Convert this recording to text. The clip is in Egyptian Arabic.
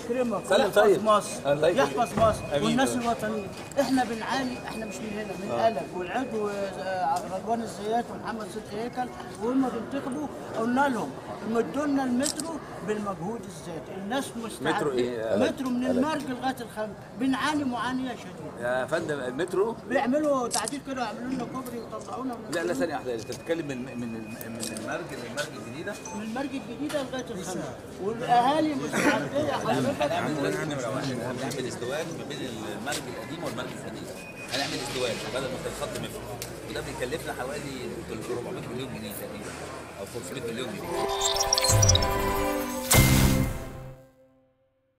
يكرمك سلام ويحفظ طيب. مصر الله يكرمك. يحفظ مصر آمين. والناس الوطنيه احنا بنعاني احنا مش من هنا من قلب والعدو آه، رضوان الزيات ومحمد صدقي هيكل وهم بينتخبوا قلنا لهم مدوا لنا المترو بالمجهود الذاتي الناس مستعده مترو إيه؟ مترو من المرج لغايه الخمس بنعاني معاناه شديده يا فندم المترو بيعملوا تعديل كده يعملوا لنا كوبري ويطلعونا من لا لا ثانيه واحده انت بتتكلم من من من المرج للمرج الجديده من المرج الجديده لغايه الخمس والاهالي مستعده حضرتك عندنا نمرة واحد هنعمل ازدواج ما بين المرج القديم والمرج الجديد هنعمل ازدواج بدل ما كان خط مترو وده بيكلفنا حوالي 400 مليون جنيه تقريبا او 500 مليون جنيه